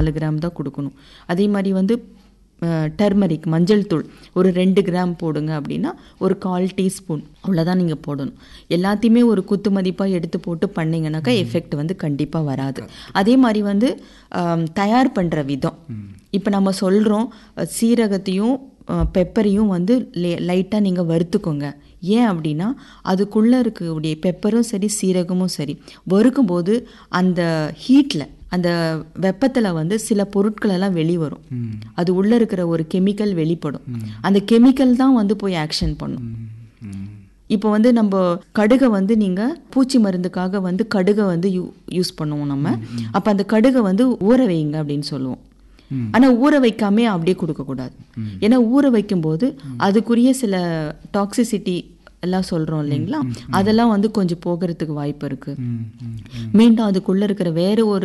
நாலு கிராம் தான் கொடுக்கணும் அதே மாதிரி வந்து டர்மரிக் மஞ்சள் தூள் ஒரு ரெண்டு கிராம் போடுங்க அப்படின்னா ஒரு கால் டீஸ்பூன் அவ்வளோதான் நீங்கள் போடணும் எல்லாத்தையுமே ஒரு குத்து மதிப்பாக எடுத்து போட்டு பண்ணிங்கனாக்கா எஃபெக்ட் வந்து கண்டிப்பாக வராது அதே மாதிரி வந்து ஆம், தயார் பண்ணுற விதம் இப்போ நம்ம சொல்கிறோம் சீரகத்தையும் பெப்பரையும் வந்து லைட்டாக நீங்கள் வறுத்துக்கோங்க ஏன் அப்படின்னா அதுக்குள்ளே இருக்கக்கூடிய பெப்பரும் சரி சீரகமும் சரி வறுக்கும்போது அந்த ஹீட்டில் அந்த வெப்பத்தில் வந்து சில பொருட்கள் எல்லாம் வெளி வரும் அது உள்ளே இருக்கிற ஒரு கெமிக்கல் வெளிப்படும் அந்த கெமிக்கல் தான் வந்து போய் ஆக்ஷன் பண்ணும் இப்போ வந்து நம்ம கடுகை வந்து நீங்கள் பூச்சி மருந்துக்காக வந்து கடுகை வந்து யூ யூஸ் பண்ணுவோம் நம்ம அப்போ அந்த கடுகை வந்து ஊற வைங்க அப்படின்னு சொல்லுவோம் ஆனா ஊற வைக்காம அப்படியே கொடுக்கக்கூடாது ஏன்னா ஊற வைக்கும்போது அதுக்குரிய சில டாக்ஸிசிட்டி எல்லாம் சொல்றோம் இல்லைங்களா அதெல்லாம் வந்து கொஞ்சம் போகிறதுக்கு வாய்ப்பு இருக்கு மீண்டும் அதுக்குள்ள இருக்கிற வேற ஒரு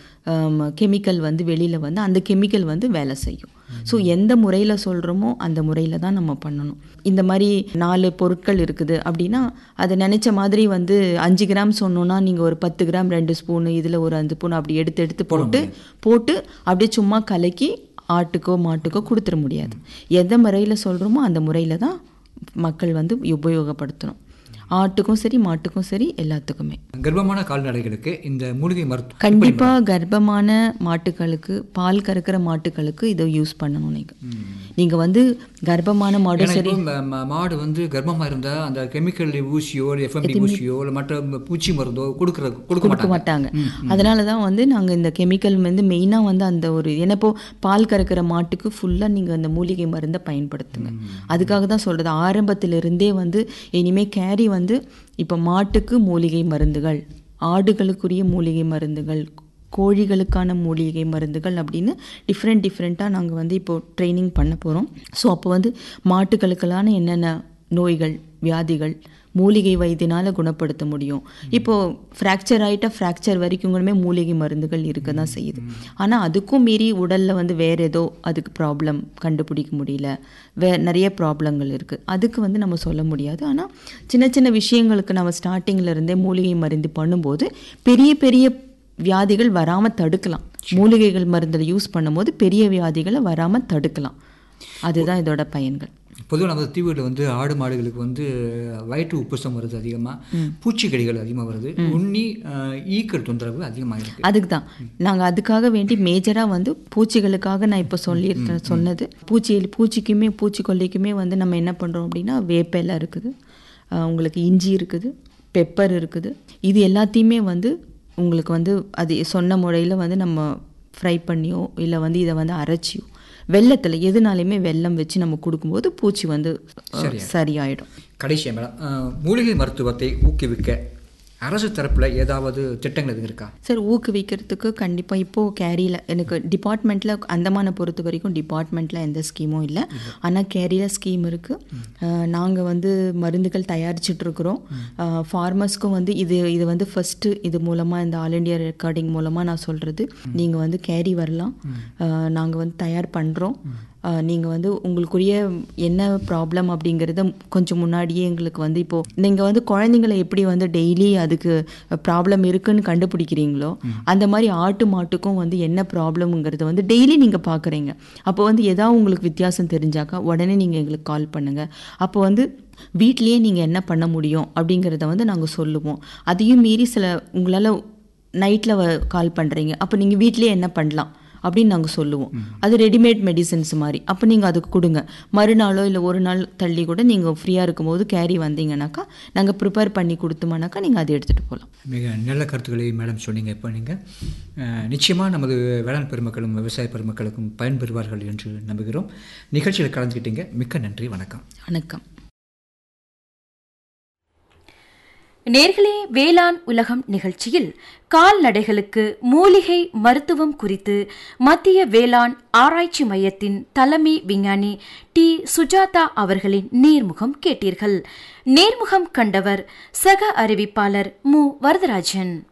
கெமிக்கல் வந்து வெளியில வந்து அந்த கெமிக்கல் வந்து வேலை செய்யும் ஸோ எந்த முறையில சொல்றோமோ அந்த முறையில தான் நம்ம பண்ணணும் இந்த மாதிரி நாலு பொருட்கள் இருக்குது அப்படின்னா அதை நினைச்ச மாதிரி வந்து அஞ்சு கிராம் சொன்னோம்னா நீங்க ஒரு பத்து கிராம் ரெண்டு ஸ்பூனு இதுல ஒரு அஞ்சு ஸ்பூன் அப்படி எடுத்து எடுத்து போட்டு போட்டு அப்படியே சும்மா கலக்கி ஆட்டுக்கோ மாட்டுக்கோ கொடுத்துட முடியாது எந்த முறையில் சொல்கிறோமோ அந்த முறையில் தான் மக்கள் வந்து உபயோகப்படுத்தணும் ஆட்டுக்கும் சரி மாட்டுக்கும் சரி எல்லாத்துக்குமே கர்ப்பமான கால்நடைகளுக்கு இந்த மூலிகை மருத்துவம் கண்டிப்பாக கர்ப்பமான மாட்டுகளுக்கு பால் கறக்கிற மாட்டுகளுக்கு இதை யூஸ் பண்ணணும் நீங்கள் நீங்கள் வந்து கர்ப்பமான மாடும் ஏன்னா சரி இப்போ ம- ம- மாடு வந்து கர்ப்பமா இருந்தா அந்த கெமிக்கல் ஊசியோ இல்லை எஃப்எம்டி ஊசியோ இல்லை மற்ற பூச்சி மருந்தோ கொடுக்குற கொடுக்க கொடுக்க மாட்டாங்க மாட்டாங்க அதனால தான் வந்து நாங்கள் இந்த கெமிக்கல் வந்து மெயினாக வந்து அந்த ஒரு ஏன்னா இப்போ பால் கறக்கிற மாட்டுக்கு ஃபுல்லாக நீங்கள் அந்த மூலிகை மருந்தை பயன்படுத்துங்க அதுக்காக தான் சொல்கிறது ஆரம்பத்திலிருந்தே வந்து இனிமே கேரி வந்து இப்போ மாட்டுக்கு மூலிகை மருந்துகள் ஆடுகளுக்குரிய மூலிகை மருந்துகள் கோழிகளுக்கான மூலிகை மருந்துகள் அப்படின்னு டிஃப்ரெண்ட் டிஃப்ரெண்ட்டாக நாங்கள் வந்து இப்போது ட்ரைனிங் பண்ண போகிறோம் ஸோ அப்போ வந்து மாட்டுகளுக்கெல்லான என்னென்ன நோய்கள் வியாதிகள் மூலிகை வைத்தியனால குணப்படுத்த முடியும் இப்போ ஃப்ராக்சர் ஆயிட்டா ஃப்ராக்சர் வரைக்குமே மூலிகை மருந்துகள் இருக்க தான் செய்யுது ஆனால் அதுக்கும் மீறி உடலில் வந்து வேற ஏதோ அதுக்கு ப்ராப்ளம் கண்டுபிடிக்க முடியல வே நிறைய ப்ராப்ளங்கள் இருக்குது அதுக்கு வந்து நம்ம சொல்ல முடியாது ஆனால் சின்ன சின்ன விஷயங்களுக்கு நம்ம ஸ்டார்டிங்ல இருந்தே மூலிகை மருந்து பண்ணும்போது பெரிய பெரிய வியாதிகள் வராமல் தடுக்கலாம் மூலிகைகள் மருந்தில் யூஸ் பண்ணும்போது பெரிய வியாதிகளை வராமல் தடுக்கலாம் அதுதான் இதோட பயன்கள் பொதுவாக நம்ம தீவுகளில் வந்து ஆடு மாடுகளுக்கு வந்து வயிற்று உப்புசம் வருது அதிகமாக பூச்சிக்கடிகள் அதிகமாக வருது உண்ணி அஹ், ஈக்கள் தொந்தரவு அதிகமாக இருக்கு அதுக்கு தான் நாங்கள் அதுக்காக வேண்டி மேஜராக வந்து பூச்சிகளுக்காக நான் இப்போ சொல்லியிருக்கேன் சொன்னது பூச்சி பூச்சிக்குமே பூச்சிக்கொல்லிக்குமே வந்து நம்ம என்ன பண்ணுறோம் அப்படின்னா வேப்பெல்லாம் இருக்குது ஆஹ் உங்களுக்கு இஞ்சி இருக்குது பெப்பர் இருக்குது இது எல்லாத்தையுமே வந்து உங்களுக்கு வந்து அது சொன்ன முறையில் வந்து நம்ம ஃப்ரை பண்ணியோ இல்லை வந்து இதை வந்து அரைச்சியோ வெள்ளத்தில் எதுனாலையுமே வெல்லம் வச்சு நம்ம கொடுக்கும்போது பூச்சி வந்து அஹ், சரியாயிடும் கடைசியாக மேடம் அஹ், மூலிகை மருத்துவத்தை ஊக்குவிக்க அரசு தரப்புல ஏதாவது திட்டங்கள் எதுவும் இருக்கா சார் ஊக்குவிக்கிறதுக்கு கண்டிப்பாக இப்போது கேரியில் எனக்கு டிபார்ட்மெண்ட்டில் அந்தமான பொறுத்த வரைக்கும் டிபார்ட்மெண்ட்டில் எந்த ஸ்கீமும் இல்லை ஆனால் கேரியில் ஸ்கீம் இருக்குது நாங்கள் வந்து மருந்துகள் தயாரிச்சிட்ருக்குறோம் ஃபார்மர்ஸ்க்கும் வந்து இது இது வந்து ஃபஸ்ட்டு இது மூலமாக இந்த ஆல் இண்டியா ரெக்கார்டிங் மூலமாக நான் சொல்கிறது நீங்கள் வந்து கேரி வரலாம் நாங்கள் வந்து தயார் பண்ணுறோம் நீங்கள் வந்து உங்களுக்குரிய என்ன ப்ராப்ளம் அப்படிங்கிறத கொஞ்சம் முன்னாடியே எங்களுக்கு வந்து இப்போது நீங்கள் வந்து குழந்தைங்களை எப்படி வந்து டெய்லி அதுக்கு ப்ராப்ளம் இருக்குன்னு கண்டுபிடிக்கிறீங்களோ அந்த மாதிரி ஆட்டு மாட்டுக்கும் வந்து என்ன ப்ராப்ளம்ங்கிறத வந்து டெய்லி நீங்கள் பார்க்குறீங்க அப்போ வந்து ஏதாவது உங்களுக்கு வித்தியாசம் தெரிஞ்சாக்கா உடனே நீங்கள் எங்களுக்கு கால் பண்ணுங்கள் அப்போ வந்து வீட்லேயே நீங்கள் என்ன பண்ண முடியும் அப்படிங்கிறத வந்து நாங்கள் சொல்லுவோம் அதையும் மீறி சில உங்களால் நைட்டில் கால் பண்ணுறீங்க அப்போ நீங்கள் வீட்லேயே என்ன பண்ணலாம் அப்படின்னு நாங்கள் சொல்லுவோம் அது ரெடிமேட் மெடிசன்ஸ் மாதிரி அப்போ நீங்கள் அதுக்கு கொடுங்க மறுநாளோ இல்லை ஒரு நாள் தள்ளி கூட நீங்கள் ஃப்ரீயாக இருக்கும்போது கேரி வந்தீங்கன்னாக்கா நாங்கள் ப்ரிப்பேர் பண்ணி கொடுத்தோம்னாக்கா நீங்கள் அதை எடுத்துகிட்டு போகலாம் மிக நல்ல கருத்துக்களை மேடம் சொன்னீங்க இப்போ நீங்கள் நிச்சயமாக நமது வேளாண் பெருமக்களும் விவசாய பெருமக்களுக்கும் பயன்பெறுவார்கள் என்று நம்புகிறோம் நிகழ்ச்சியில் கலந்துக்கிட்டீங்க மிக்க நன்றி வணக்கம் வணக்கம் நேர்களே வேளாண் உலகம் நிகழ்ச்சியில் கால்நடைகளுக்கு மூலிகை மருத்துவம் குறித்து மத்திய வேளாண் ஆராய்ச்சி மையத்தின் தலைமை விஞ்ஞானி டி சுஜாதா அவர்களின் நேர்முகம் கேட்டீர்கள் நேர்முகம் கண்டவர் சக அறிவிப்பாளர் மு வரதராஜன்